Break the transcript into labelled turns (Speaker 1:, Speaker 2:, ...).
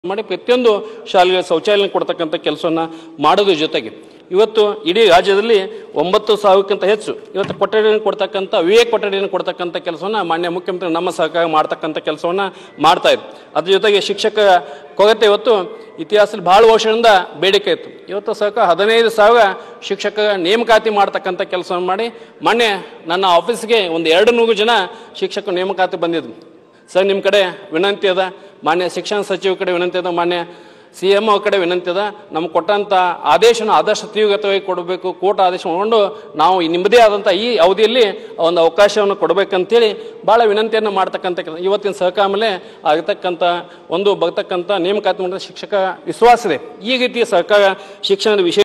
Speaker 1: ಮಾಡಿ ಪ್ರತಿಯೊಂದು ಶಾಲೆಗೆ ಶೌಚಾಲಯ ಕೊಡ್ತಕ್ಕಂಥ ಕೆಲಸವನ್ನು ಮಾಡೋದ್ರ ಜೊತೆಗೆ ಇವತ್ತು ಇಡೀ ರಾಜ್ಯದಲ್ಲಿ ಒಂಬತ್ತು ಸಾವಿರಕ್ಕಿಂತ ಹೆಚ್ಚು ಇವತ್ತು ಕೊಠಡಿಯನ್ನು ಕೊಡ್ತಕ್ಕಂಥ ವಿವೇಕ್ ಕೊಠಡಿಯನ್ನು ಕೊಡ್ತಕ್ಕಂಥ ಕೆಲಸವನ್ನು ಮಾನ್ಯ ಮುಖ್ಯಮಂತ್ರಿ ನಮ್ಮ ಸರ್ಕಾರ ಮಾಡ್ತಕ್ಕಂಥ ಕೆಲಸವನ್ನು ಮಾಡ್ತಾ ಇದ್ರು ಅದ್ರ ಜೊತೆಗೆ ಶಿಕ್ಷಕ ಕೊರತೆ ಇವತ್ತು ಇತಿಹಾಸದಲ್ಲಿ ಬಹಳ ವರ್ಷದಿಂದ ಬೇಡಿಕೆ ಇತ್ತು ಇವತ್ತು ಸರ್ಕಾರ ಹದಿನೈದು ಸಾವಿರ ಶಿಕ್ಷಕರ ನೇಮಕಾತಿ ಮಾಡ್ತಕ್ಕಂಥ ಕೆಲಸವನ್ನು ಮಾಡಿ ಮೊನ್ನೆ ನನ್ನ ಆಫೀಸ್ಗೆ ಒಂದು ಎರಡು ನೂರು ಜನ ಶಿಕ್ಷಕ ನೇಮಕಾತಿ ಬಂದಿದ್ರು ಸರ್ ನಿಮ್ಮ ಕಡೆ ವಿನಂತಿ ಅದ ಮಾನ್ಯ ಶಿಕ್ಷಣ ಸಚಿವ ಕಡೆ ವಿನಂತಿ ಅದ ಮಾನ್ಯ ಸಿ ಎಮ್ ಅವ್ರ ಕಡೆ ವಿನಂತಿ ಅದ ನಮ್ಗೆ ಕೊಟ್ಟಂಥ ಆದೇಶನ ಆದಷ್ಟು ತೀವ್ರಗತವಾಗಿ ಕೊಡಬೇಕು ಕೋರ್ಟ್ ಆದೇಶ ತಗೊಂಡು ನಾವು ಈ ನಿಮ್ಮದೇ ಆದಂಥ ಈ ಅವಧಿಯಲ್ಲಿ ಒಂದು ಅವಕಾಶವನ್ನು ಕೊಡಬೇಕಂತೇಳಿ ಭಾಳ ವಿನಂತಿಯನ್ನು ಮಾಡ್ತಕ್ಕಂಥ ಕೆಲಸ ಇವತ್ತಿನ ಸಹಕಾರ ಮೇಲೆ ಆಗತಕ್ಕಂಥ ಒಂದು ಬರ್ತಕ್ಕಂಥ ನೇಮಕಾತಿ ಮಾಡಿದ ಶಿಕ್ಷಕ ವಿಶ್ವಾಸ ಇದೆ ಈ ರೀತಿಯ ಸರ್ಕಾರ ಶಿಕ್ಷಣದ ವಿಷಯ